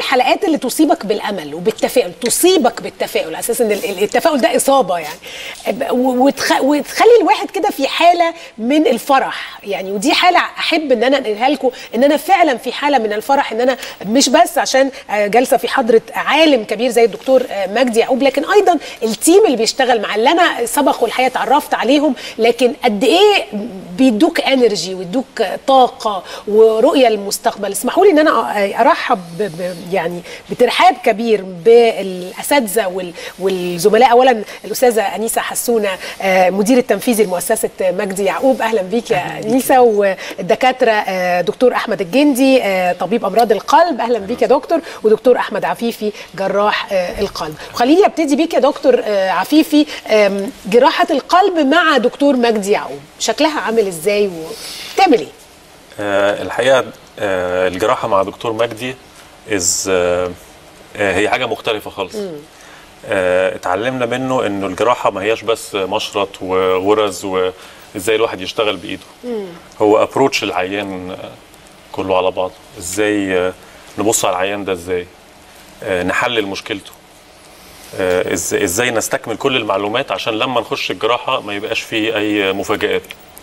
الحلقات اللي تصيبك بالامل وبالتفاؤل تصيبك بالتفاؤل اساسا ال- ال- التفاؤل ده اصابه يعني ب- و- وتخ... وتخلي الواحد كده في حاله من الفرح يعني ودي حاله احب ان انا انقلها لكم ان انا فعلا في حاله من الفرح ان انا مش بس عشان آه، جالسه في حضره عالم كبير زي الدكتور آه، مجدي يعقوب لكن ايضا التيم اللي بيشتغل مع اللي انا سبقوا الحقيقه اتعرفت عليهم لكن قد ايه بيدوك انرجي ويدوك طاقه ورؤيه للمستقبل اسمحوا لي ان انا ارحب ب- ب- يعني بترحاب كبير بالاساتذه وال- والزملاء اولا الاستاذه انيسه حسونه آه، مدير التنفيذي لمؤسسه مجدي يعقوب اهلا بيك يا انيسه والدكاتره آه، دكتور احمد الجندي آه، طبيب امراض القلب اهلا بيك يا دكتور ودكتور احمد عفيفي جراح آه، القلب خليني ابتدي بيك يا دكتور آه، عفيفي آم، جراحه القلب مع دكتور مجدي يعقوب شكلها عامل ازاي وبتعمل ايه آه، الحقيقه آه، الجراحه مع دكتور مجدي از هي حاجه مختلفه خالص آه، اتعلمنا منه انه الجراحه ما هياش بس مشرط وغرز وازاي الواحد يشتغل بايده هو ابروتش العيان آه، كله على بعضه ازاي آه، نبص على العيان ده ازاي آه، نحلل مشكلته آه، إز- ازاي نستكمل كل المعلومات عشان لما نخش الجراحه ما يبقاش فيه اي مفاجآت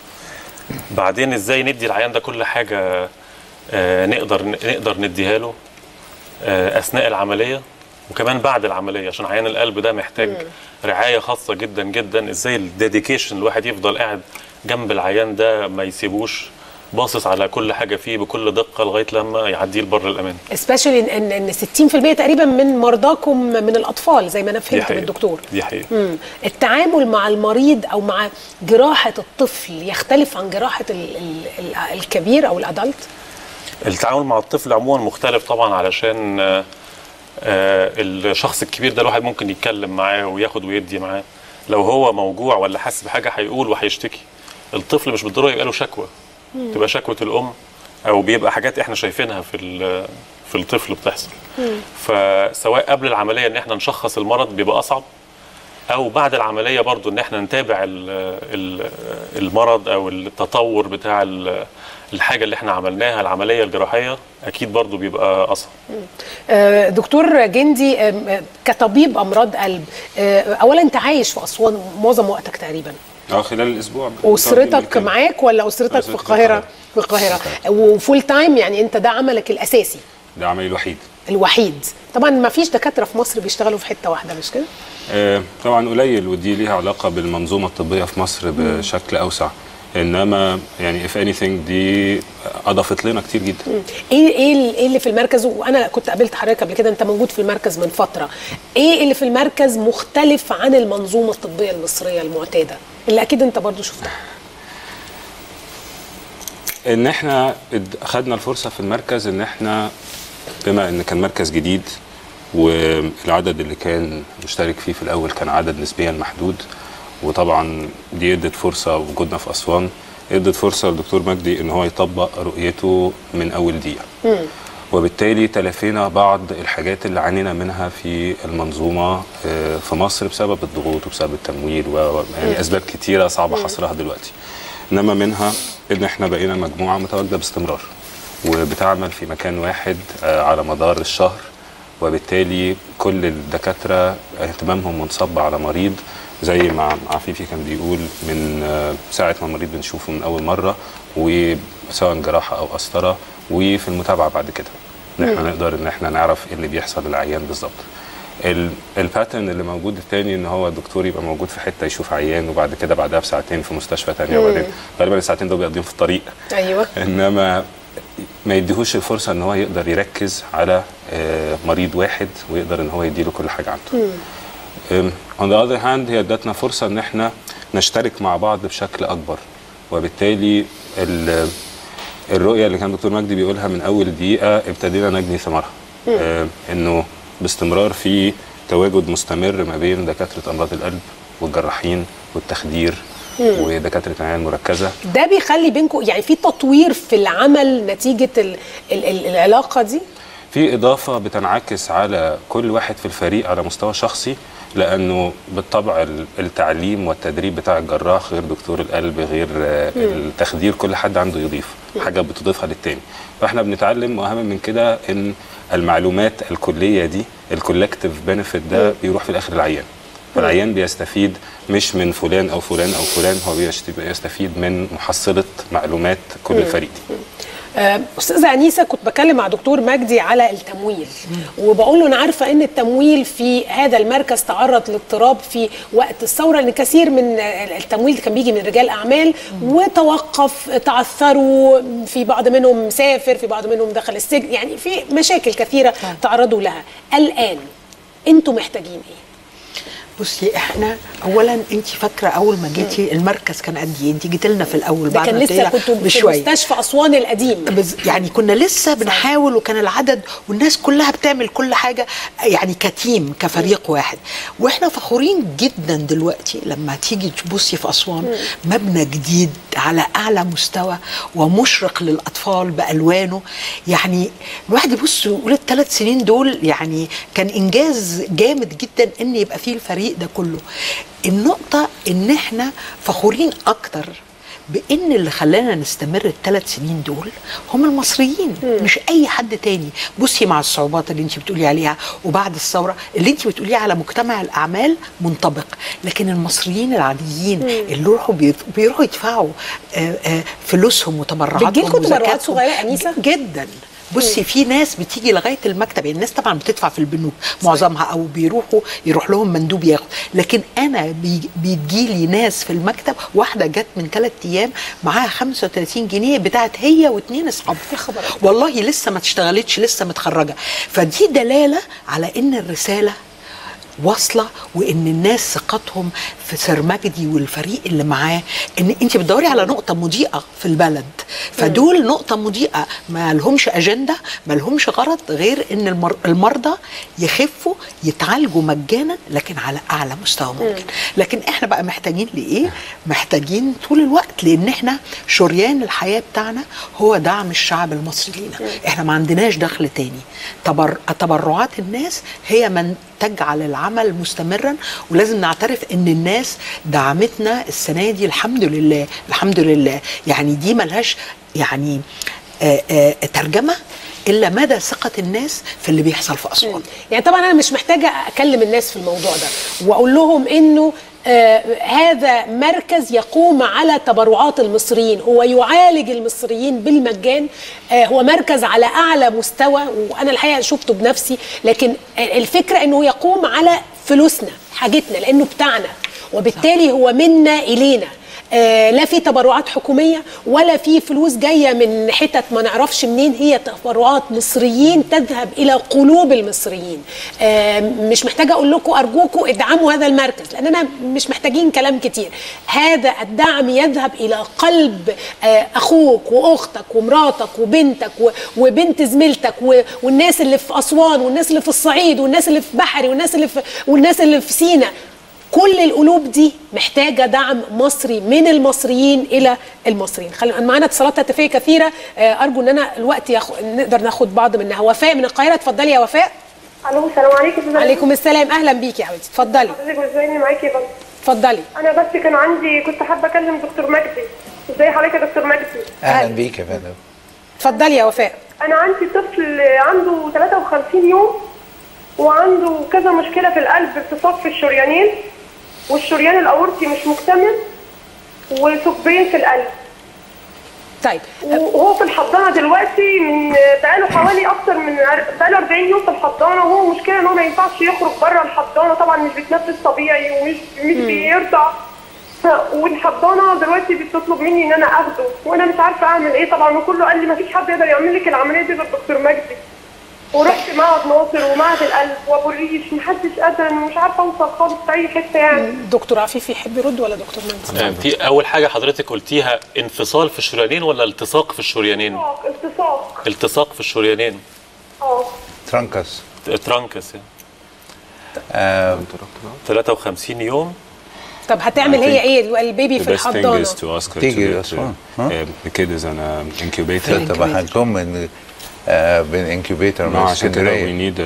بعدين ازاي ندي العيان ده كل حاجه آه، نقدر نقدر نديها له آه، اثناء العمليه وكمان بعد العمليه عشان عيان القلب ده محتاج رعايه خاصه جدا جدا ازاي الديديكيشن الواحد يفضل قاعد جنب العيان ده ما يسيبوش باصص على كل حاجه فيه بكل دقه لغايه لما يعديه لبر الامان سبيشالي ان ان 60% تقريبا من مرضاكم من الاطفال زي ما انا دي فهمت من حقيقة. الدكتور دي حقيقه مم. التعامل مع المريض او مع جراحه الطفل يختلف عن جراحه ال ال ال الكبير او الادلت التعامل مع الطفل عموما مختلف طبعا علشان آه، آه، الشخص الكبير ده الواحد ممكن يتكلم معاه وياخد ويدي معاه لو هو موجوع ولا حاسس بحاجه هيقول وهيشتكي الطفل مش بالضروره يبقى له شكوى تبقى شكوى الام او بيبقى حاجات احنا شايفينها في ال- في الطفل بتحصل فسواء قبل العمليه ان احنا نشخص المرض بيبقى اصعب او بعد العمليه برضو ان احنا نتابع ال ال المرض او التطور بتاع ال- الحاجه اللي احنا عملناها العمليه الجراحيه اكيد برضو بيبقى اصعب آه، دكتور جندي آم، آه، كطبيب امراض قلب آه، اولا انت عايش في اسوان معظم وقتك تقريبا اه خلال الاسبوع اسرتك معاك ولا اسرتك في أسرتي في القاهره في القاهره وفول تايم يعني انت ده عملك الاساسي ده عملي الوحيد الوحيد طبعا ما فيش دكاتره في مصر بيشتغلوا في حته واحده مش كده آه طبعا قليل ودي ليها علاقه بالمنظومه الطبيه في مصر بشكل اوسع انما يعني اف اني ثينج دي اضافت لنا كتير جدا ايه ايه ال- ايه اللي في المركز وانا كنت قابلت حضرتك قبل كده انت موجود في المركز من فتره ايه اللي في المركز مختلف عن المنظومه الطبيه المصريه المعتاده اللي اكيد انت برضو شفتها ان احنا اد- خدنا الفرصه في المركز ان احنا بما ان كان مركز جديد والعدد اللي كان مشترك فيه في الاول كان عدد نسبيا محدود وطبعا دي ادت فرصه وجودنا في اسوان ادت فرصه للدكتور مجدي ان هو يطبق رؤيته من اول دقيقه وبالتالي تلافينا بعض الحاجات اللي عانينا منها في المنظومه آه، في مصر بسبب الضغوط وبسبب التمويل و يعني اسباب كتيره صعبه حصرها دلوقتي انما منها ان احنا بقينا مجموعه متواجده باستمرار وبتعمل في مكان واحد آه، على مدار الشهر وبالتالي كل الدكاتره اهتمامهم منصب على مريض زي ما عفيفي كان بيقول من آه، ساعه ما المريض بنشوفه من اول مره وسواء جراحه او قسطره وفي المتابعه بعد كده ان احنا نقدر ان احنا نعرف ايه اللي بيحصل للعيان بالظبط ال- الباترن اللي موجود التاني ان هو الدكتور يبقى موجود في حته يشوف عيان وبعد كده بعدها بساعتين في مستشفى تانية وبعدين غالبا الساعتين دول بيقضيهم في الطريق ايوه انما ما يديهوش الفرصه ان هو يقدر يركز على آه، مريض واحد ويقدر ان هو يديله كل حاجه عنده. اون ذا اذر هاند هي ادتنا فرصه ان احنا نشترك مع بعض بشكل اكبر وبالتالي ال- الرؤيه اللي كان دكتور مجدي بيقولها من اول دقيقه ابتدينا نجني ثمارها آه، انه باستمرار في تواجد مستمر ما بين دكاتره امراض القلب والجراحين والتخدير ودكاتره العنايه المركزه ده بيخلي بينكم يعني في تطوير في العمل نتيجه ال ال ال العلاقه دي في اضافه بتنعكس على كل واحد في الفريق على مستوى شخصي لانه بالطبع ال- التعليم والتدريب بتاع الجراح غير دكتور القلب غير آه، التخدير كل حد عنده يضيف حاجه بتضيفها للتاني فاحنا بنتعلم واهم من كده ان المعلومات الكليه دي الكولكتيف بنفيت ده بيروح في الاخر العيان فالعيان بيستفيد مش من فلان او فلان او فلان هو بيشت- بيستفيد من محصله معلومات كل الفريق دي آه، استاذه انيسه كنت بكلم مع دكتور مجدي على التمويل وبقول له انا عارفه ان التمويل في هذا المركز تعرض لاضطراب في وقت الثوره لان كثير من آه، التمويل كان بيجي من رجال اعمال وتوقف تعثروا في بعض منهم سافر في بعض منهم دخل السجن يعني في مشاكل كثيره تعرضوا لها الان انتوا محتاجين ايه بصي احنا اولا انت فاكره اول ما جيتي المركز كان قد ايه انت جيتي لنا في الاول ده بعد كان ما لسه جينا كنتوا في بشويه مستشفى اسوان القديم بز- يعني كنا لسه بنحاول وكان العدد والناس كلها بتعمل كل حاجه يعني كتيم كفريق واحد واحنا فخورين جدا دلوقتي لما تيجي تبصي في اسوان مبنى جديد على اعلى مستوى ومشرق للاطفال بالوانه يعني الواحد يبص يقول الثلاث سنين دول يعني كان انجاز جامد جدا ان يبقى فيه الفريق ده كله النقطه ان احنا فخورين اكتر بان اللي خلانا نستمر الثلاث سنين دول هم المصريين مش اي حد تاني بصي مع الصعوبات اللي انت بتقولي عليها وبعد الثوره اللي انت بتقوليه على مجتمع الاعمال منطبق لكن المصريين العاديين اللي يروحوا بيت- بيروحوا يدفعوا آه، آه، فلوسهم وتبرعاتهم بتجيلكوا تبرعات وزكاتهم. صغيرة يا أنيسة؟ جدا بصي في ناس بتيجي لغايه المكتب يعني الناس طبعا بتدفع في البنوك معظمها او بيروحوا يروح لهم مندوب ياخد لكن انا بي- بيجيلي ناس في المكتب واحده جت من ثلاث ايام معاها 35 جنيه بتاعت هي واثنين اصحابها يا خبر أبيض. والله لسه ما اشتغلتش لسه متخرجه فدي دلاله على ان الرساله واصله وان الناس ثقتهم في سير مجدي والفريق اللي معاه ان انت بتدوري على نقطه مضيئه في البلد فدول نقطه مضيئه ما لهمش اجنده ما لهمش غرض غير ان المر... المرضى يخفوا يتعالجوا مجانا لكن على اعلى مستوى ممكن لكن احنا بقى محتاجين لايه محتاجين طول الوقت لان احنا شريان الحياه بتاعنا هو دعم الشعب المصري لينا احنا ما عندناش دخل تاني تبر... تبرعات الناس هي من تجعل العمل مستمرا ولازم نعترف ان الناس دعمتنا السنه دي الحمد لله الحمد لله يعني دي ملهاش يعني آآ آآ ترجمه الا مدى ثقه الناس في اللي بيحصل في اسوان يعني طبعا انا مش محتاجه اكلم الناس في الموضوع ده واقول لهم انه آه هذا مركز يقوم على تبرعات المصريين هو يعالج المصريين بالمجان آه هو مركز على اعلى مستوى وانا الحقيقه شفته بنفسي لكن الفكره انه يقوم على فلوسنا حاجتنا لانه بتاعنا وبالتالي هو منا الينا آه لا في تبرعات حكوميه ولا في فلوس جايه من حتت ما نعرفش منين هي تبرعات مصريين تذهب الى قلوب المصريين آه مش محتاجه اقول لكم ارجوكم ادعموا هذا المركز لاننا مش محتاجين كلام كتير هذا الدعم يذهب الى قلب آه اخوك واختك ومراتك وبنتك وبنت زميلتك والناس اللي في اسوان والناس اللي في الصعيد والناس اللي في بحري والناس اللي في والناس اللي في سينا كل القلوب دي محتاجه دعم مصري من المصريين الى المصريين خلينا معانا اتصالات هاتفيه كثيره ارجو ان انا الوقت يخ... نقدر ناخد بعض منها وفاء من القاهره اتفضلي يا وفاء الو السلام عليكم عليكم السلام اهلا بيكي يا حبيبتي اتفضلي حضرتك ازاي معاكي بس اتفضلي انا بس كان عندي كنت حابه اكلم دكتور مجدي ازاي حضرتك يا دكتور مجدي اهلا بيك يا فندم اتفضلي يا وفاء انا عندي طفل عنده 53 يوم وعنده كذا مشكله في القلب التصاق في الشريانين والشريان الاورطي مش مكتمل وثقبين في القلب طيب وهو في الحضانه دلوقتي من بقاله حوالي اكتر من بقاله 40 يوم في الحضانه وهو مشكله ان هو ما ينفعش يخرج بره الحضانه طبعا مش بيتنفس طبيعي ومش مش بيرضع والحضانه دلوقتي بتطلب مني ان انا اخده وانا مش عارفه اعمل ايه طبعا وكله قال لي ما فيش حد يقدر يعمل لك العمليه دي غير الدكتور مجدي ورحت معهد ناصر ومعهد القلب وابو الريش محدش قادر مش عارفه اوصل خالص في اي حته يعني دكتور عفيف يحب يرد ولا دكتور مهندس؟ في اول حاجه حضرتك قلتيها انفصال في الشريانين ولا التصاق في الشريانين؟ التصاق التصاق التصاق في الشريانين اه ترانكس ترانكس يعني آه 53 يوم طب هتعمل هي ايه البيبي في The best thing الحضانه؟ is to ask her تيجي to, أسوان، to ها؟ uh, the kid is on an incubator طب هتقوم من آه بالانكيوبيتر من ما عشان كده وي اسكندريه نيد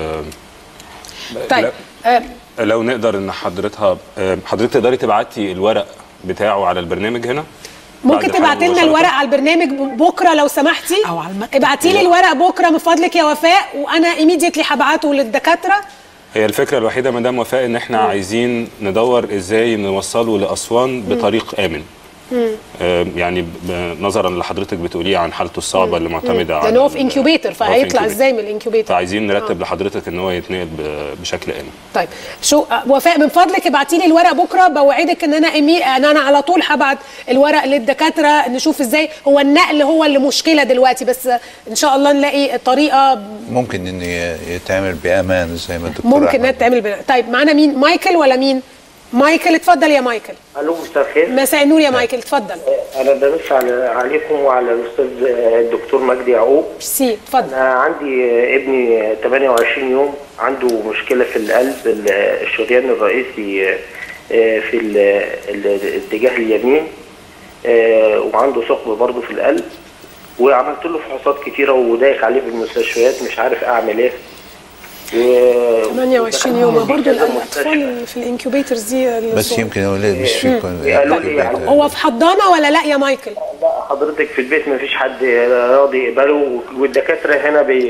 طيب آه، لو نقدر ان حضرتها آه، حضرتك تقدري تبعتي الورق بتاعه على البرنامج هنا ممكن بعد الحلقة تبعتي لنا مباشرة؟ الورق على البرنامج بكره لو سمحتي أو على المكتب. ابعتي لي الورق بكره من فضلك يا وفاء وانا ايميديتلي هبعته للدكاتره هي الفكره الوحيده مدام وفاء ان احنا عايزين ندور ازاي نوصله لاسوان بطريق امن آه، يعني ب- نظرا لحضرتك بتقوليه عن حالته الصعبه اللي معتمده على لان هو في ال- انكيوبيتر هو في فهيطلع incubator. ازاي من الانكيوبيتر فعايزين نرتب لحضرتك ان هو يتنقل ب- بشكل امن طيب شو آه، وفاء من فضلك ابعتي لي الورق بكره بوعدك ان انا إمي... ان انا على طول هبعت الورق للدكاتره نشوف ازاي هو النقل هو اللي مشكله دلوقتي بس آه، ان شاء الله نلاقي طريقه ممكن انه ي- يتعمل بامان زي ما الدكتور ممكن انها أحمد تتعمل بنا. طيب معانا مين مايكل ولا مين مايكل اتفضل يا مايكل الو مساء الخير مساء النور يا مايكل اتفضل انا بمس على عليكم وعلى الاستاذ الدكتور مجدي يعقوب ميرسي اتفضل انا عندي ابني 28 يوم عنده مشكله في القلب ال- الشريان الرئيسي آه، في ال- ال- الاتجاه اليمين آه، وعنده ثقب برضه في القلب وعملت له فحوصات كتيره ودايق عليه في المستشفيات مش عارف اعمل ايه و- 28 يوم برضه كذا الاطفال مستشفى. اللي في الانكيوبيترز دي بس الصغيرة. يمكن هو لا- مش في قالوا لي يعني هو في حضانه ولا لا يا مايكل لا حضرتك في البيت ما فيش حد راضي يقبله والدكاتره هنا بي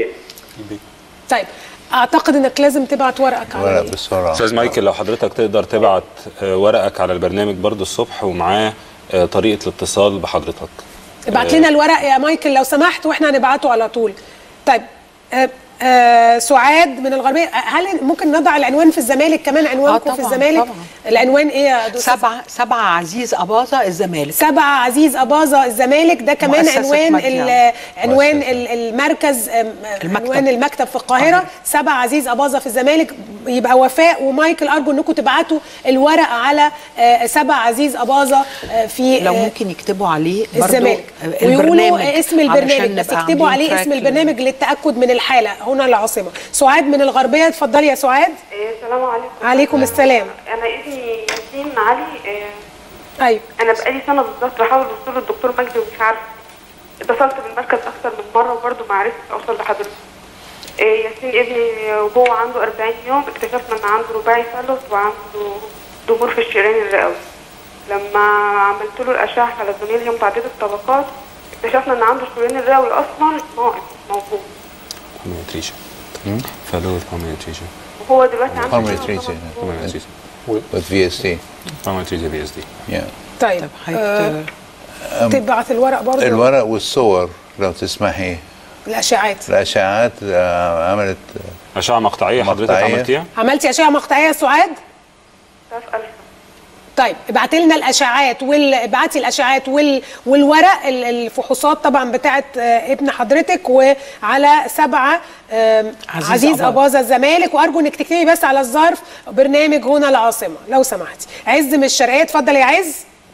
طيب اعتقد انك لازم تبعت ورقك ورق على بسرعه استاذ مايكل لو حضرتك تقدر تبعت آه، ورقك على البرنامج برضو الصبح ومعاه آه، طريقه الاتصال بحضرتك ابعت لنا الورق يا مايكل لو سمحت واحنا هنبعته على طول طيب آه آه سعاد من الغربيه هل ممكن نضع العنوان في الزمالك كمان عنوانكم آه في طبعاً، الزمالك طبعاً. العنوان ايه يا دكتور سبعة سبعة عزيز أباظة الزمالك سبعة عزيز أباظة الزمالك ده كمان مؤسسة عنوان مجدي ال- يعقوب. عنوان مؤسسة. ال- المركز أم، المكتب. عنوان المكتب في القاهرة سبعة عزيز أباظة في الزمالك يبقى وفاء ومايكل أرجو أنكم تبعتوا الورق على آه، سبعة عزيز أباظة آه، في لو آه، ممكن يكتبوا عليه برضو الزمالك البرنامج ويقولوا اسم البرنامج علشان بس نبقى يكتبوا عاملين عليه اسم track البرنامج للتأكد من الحالة هنا العاصمة سعاد من الغربية اتفضلي يا سعاد إيه، السلام عليكم عليكم السلام انا ابني ياسين علي إيه، أيوه انا بقالي سنه بالظبط بحاول اوصل للدكتور مجدي ومش عارفه اتصلت بالمركز اكتر من مره وبرضه ما عرفتش اوصل لحضرتك إيه، ياسين ابني وهو عنده 40 يوم اكتشفنا ان عنده رباعي ثلث وعنده ضمور في الشريان الرئوي لما عملت له الاشعه حلزونيه اللي هي متعدده الطبقات اكتشفنا ان عنده الشريان الرئوي اصلا ناقص مش موجود باميوتريشن فالو باميوتريشن وهو دلوقتي عنده Pulmonary سنة treatment. وثمان شهور. باميوتريشن with VST باميوتريشن بي اس دي yeah. طيب طب آه حضرتك تبعت الورق برضه الورق والصور لو تسمحي الأشعات الاشعاعات آه، عملت اشعه مقطعيه حضرتك مقطعية. عملتيها عملتي أشعة مقطعية يا سعاد؟ ده في ألف طيب ابعتي لنا الاشعاعات وال ابعتي الاشعاعات وال... والورق ال- الفحوصات طبعا بتاعت آه، ابن حضرتك وعلى سبعه آم، عزيز عزيز أباظة. اباظه الزمالك وارجو انك تكتبي بس على الظرف برنامج هنا العاصمه لو سمحتي عز من الشرقيه اتفضل يا عز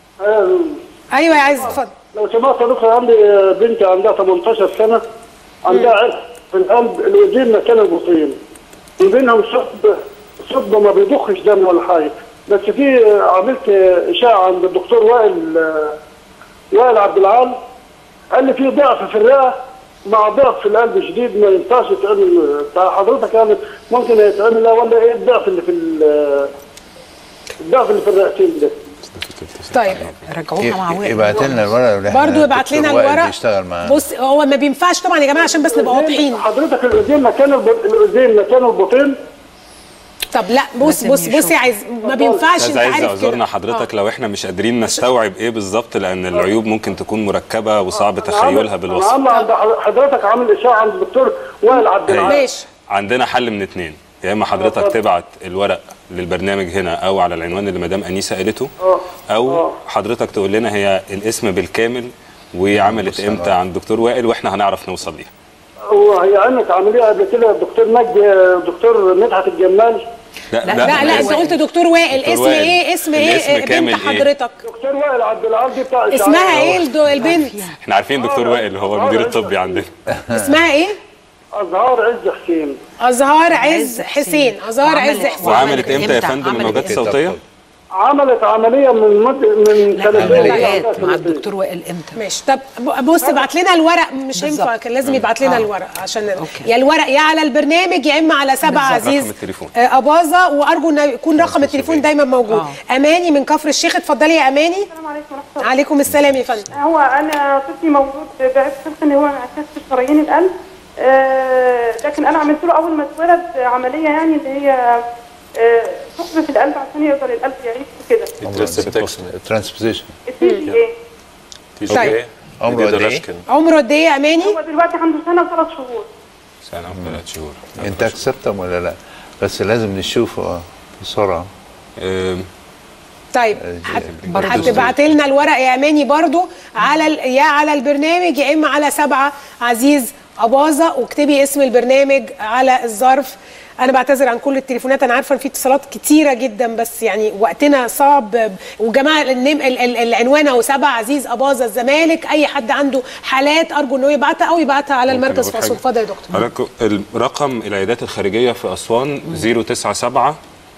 ايوه يا عز اتفضل لو سمحت يا دكتور عندي بنت عندها 18 سنه عندها عرق في القلب الايدين مكان البطين وبينهم ثقب ثقب ما بيضخش دم ولا حاجه بس في عملت اشاعه عند الدكتور وائل وائل عبد العال قال لي في ضعف في الرئه مع ضعف في القلب شديد ما ينفعش يتعمل حضرتك يعني ممكن يتعمل لا ولا ايه الضعف اللي في ال- الضعف اللي في الرئتين ده طيب رجعوها مع وائل يبعت لنا الورق اللي احنا برضو يبعت لنا الدكتور وائل الورق بيشتغل معانا بص هو ما بينفعش طبعا يا جماعه عشان بس نبقى واضحين حضرتك الايدين مكان الب... الايدين مكان البطين طب لا بص لازم بص بص يا عز ما بينفعش استاذ انت عايز عارف اعذرنا كده حضرتك آه. لو احنا مش قادرين نستوعب ايه بالظبط لان العيوب ممكن تكون مركبه وصعب أنا تخيلها عامل- بالوصف انا عامل عند حضرتك عامل اشاعه عند الدكتور وائل عبد العال ماشي عندنا حل من اتنين يا اما حضرتك اتفضل. تبعت الورق للبرنامج هنا او على العنوان اللي مدام انيسه قالته اه. او اه. حضرتك تقول لنا هي الاسم بالكامل وعملت امتى عند دكتور وائل واحنا هنعرف نوصل ليها وهي عملت عمليه قبل كده الدكتور مجدي الدكتور مدحت الجمال لا لا لا انت قلت دكتور وائل دكتور اسم وائل. ايه اسم الاسم ايه كامل بنت إيه؟ حضرتك دكتور وائل عبد العال دي بتاع اسمها ايه الدو- البنت احنا عارفين دكتور وائل هو المدير الطبي عندنا اسمها ايه ازهار عز حسين ازهار عز عز حسين حسين. ازهار عز وعملت- حسين وعملت امتى يا إمتى؟ فندم عملت الموجات إمتى؟ الصوتيه عملت عمليه من مد... من لا سنتين عمليات وعندها مع سنتين. الدكتور وائل امتى ماشي طب ب- بص ابعت لنا الورق مش هينفع بالظبط. كان لازم يبعت لنا آه. الورق عشان أوكي. يا الورق يا على البرنامج يا اما على سبع بالظبط. عزيز رقم التليفون. آه، اباظه وارجو ان يكون رقم التليفون دايما موجود آه. اماني من كفر الشيخ اتفضلي يا اماني السلام عليكم ورحمه الله عليكم السلام يا فندم هو انا طفلي مولود بعيب خلق ان هو انعكاس في شرايين القلب آه، لكن انا عملت له اول ما اتولد عمليه يعني اللي هي آه، ثقب في القلب عشان يقدر القلب يعيش وكده ترانسبوزيشن السي جي ايه تي طيب. جي عمره قد إيه؟ راشكن. عمره قد ايه يا اماني هو دلوقتي عنده سنه وثلاث شهور سنه وثلاث شهور انت اكسبتم ولا لا بس لازم نشوفه بسرعه آم، طيب برضه هتبعت لنا الورق يا اماني برضو على ال- يا على البرنامج يا اما على سبعه عزيز اباظه واكتبي اسم البرنامج على الظرف انا بعتذر عن كل التليفونات انا عارفه ان في اتصالات كتيره جدا بس يعني وقتنا صعب وجماعه النم ال- ال- العنوان اهو سبعه عزيز اباظه الزمالك اي حد عنده حالات ارجو انه يبعتها او يبعتها على ممكن المركز أقول في اسوان حاجة؟ اتفضل يا دكتور حضرتك الرقم العيادات الخارجيه في اسوان 097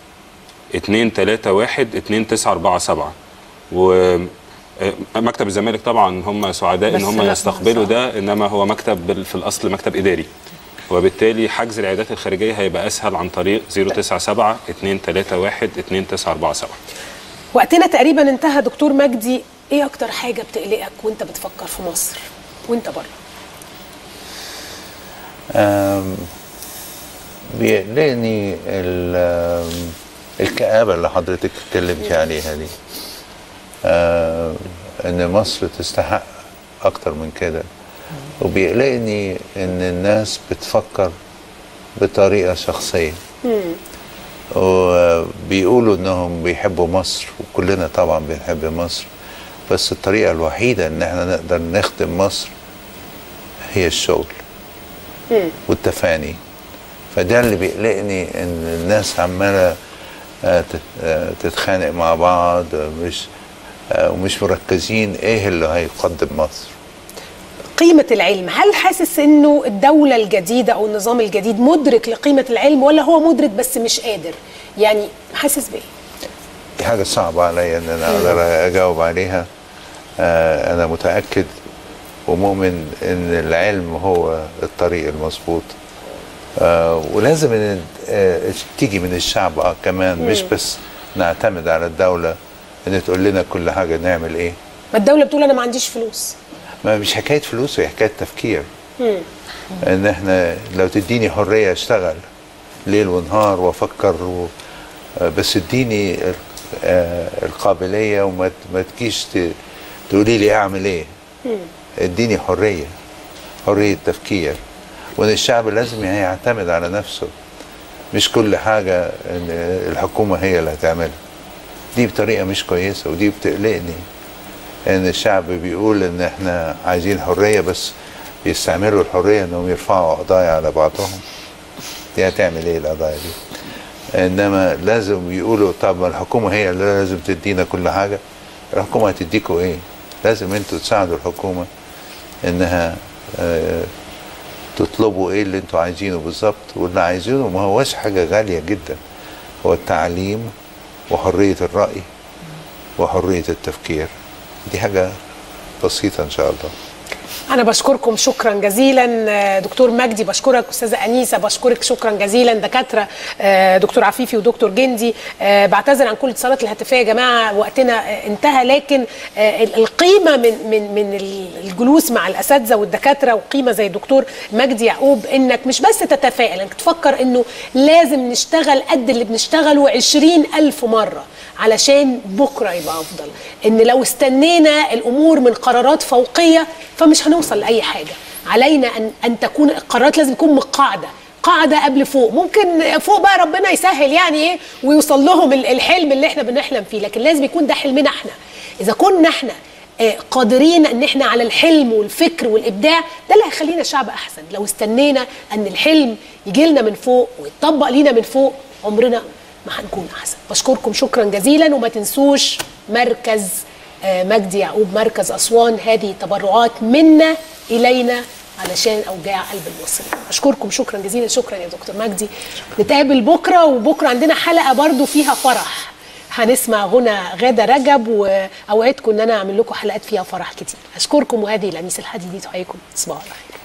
231 2947 و آه، مكتب الزمالك طبعا هم سعداء ان بس هم لا، يستقبلوا صح. ده انما هو مكتب بال- في الاصل مكتب اداري وبالتالي حجز العيادات الخارجيه هيبقى اسهل عن طريق 097 231 2947 وقتنا تقريبا انتهى دكتور مجدي ايه اكتر حاجه بتقلقك وانت بتفكر في مصر وانت بره آم، بيقلقني ال- آم، الكآبة اللي حضرتك اتكلمتي عليها دي آم، ان مصر تستحق اكتر من كده وبيقلقني ان الناس بتفكر بطريقة شخصية وبيقولوا انهم بيحبوا مصر وكلنا طبعا بنحب مصر بس الطريقة الوحيدة ان احنا نقدر نخدم مصر هي الشغل والتفاني فده اللي بيقلقني ان الناس عماله آه، تت- آه، تتخانق مع بعض آه، مش آه، ومش مركزين ايه اللي هيقدم مصر قيمة العلم هل حاسس انه الدولة الجديدة او النظام الجديد مدرك لقيمة العلم ولا هو مدرك بس مش قادر يعني حاسس بايه دي حاجه صعبه عليا ان انا اقدر اجاوب عليها آه، انا متاكد ومؤمن ان العلم هو الطريق المظبوط آه، ولازم ان آه، تيجي من الشعب آه، كمان مش بس نعتمد على الدوله ان تقول لنا كل حاجه نعمل ايه ما الدولة بتقول انا ما عنديش فلوس ما مش حكايه فلوس هي حكايه تفكير ان احنا لو تديني حريه اشتغل ليل ونهار وافكر و... آه، بس اديني ال- آه، القابليه وما ت- ما تجيش ت- تقولي لي اعمل ايه اديني حريه حريه تفكير وان الشعب لازم يعتمد على نفسه مش كل حاجه ان الحكومه هي اللي هتعملها دي بطريقه مش كويسه ودي بتقلقني ان الشعب بيقول ان احنا عايزين حريه بس يستعملوا الحريه انهم يرفعوا قضايا على بعضهم دي هتعمل ايه القضايا دي انما لازم يقولوا طب ما الحكومه هي اللي لازم تدينا كل حاجه الحكومه هتديكوا ايه لازم انتوا تساعدوا الحكومه انها آه، تطلبوا ايه اللي انتوا عايزينه بالظبط واللي عايزينه ما هوش حاجه غاليه جدا هو التعليم وحريه الراي وحريه التفكير دي حاجه بسيطه ان شاء الله انا بشكركم شكرا جزيلا آه، دكتور مجدي بشكرك استاذه انيسه بشكرك شكرا جزيلا دكاتره آه، دكتور عفيفي ودكتور جندي آه، بعتذر عن كل الاتصالات الهاتفيه يا جماعه وقتنا آه، انتهى لكن آه، ال- القيمه من من من ال- الجلوس مع الاساتذه والدكاتره وقيمه زي الدكتور مجدي يعقوب انك مش بس تتفائل انك تفكر انه لازم نشتغل قد اللي بنشتغله عشرين ألف مره علشان بكره يبقى افضل ان لو استنينا الامور من قرارات فوقيه فمش هنوصل لاي حاجه علينا ان ان تكون القرارات لازم تكون من قاعده قاعده قبل فوق ممكن فوق بقى ربنا يسهل يعني ايه ويوصل لهم ال- الحلم اللي احنا بنحلم فيه لكن لازم يكون ده حلمنا احنا اذا كنا احنا آه، قادرين ان احنا على الحلم والفكر والابداع ده اللي هيخلينا شعب احسن لو استنينا ان الحلم يجي لنا من فوق ويتطبق لينا من فوق عمرنا ما هنكون احسن بشكركم شكرا جزيلا وما تنسوش مركز آه، مجدي يعقوب مركز اسوان هذه تبرعات منا الينا علشان اوجاع قلب المصري اشكركم شكرا جزيلا شكرا يا دكتور مجدي نتقابل بكره وبكره عندنا حلقه برضو فيها فرح هنسمع غنى غاده رجب واوعدكم ان انا اعمل لكم حلقات فيها فرح كتير اشكركم وهذه لميس الحديدي تحييكم تصبحوا على خير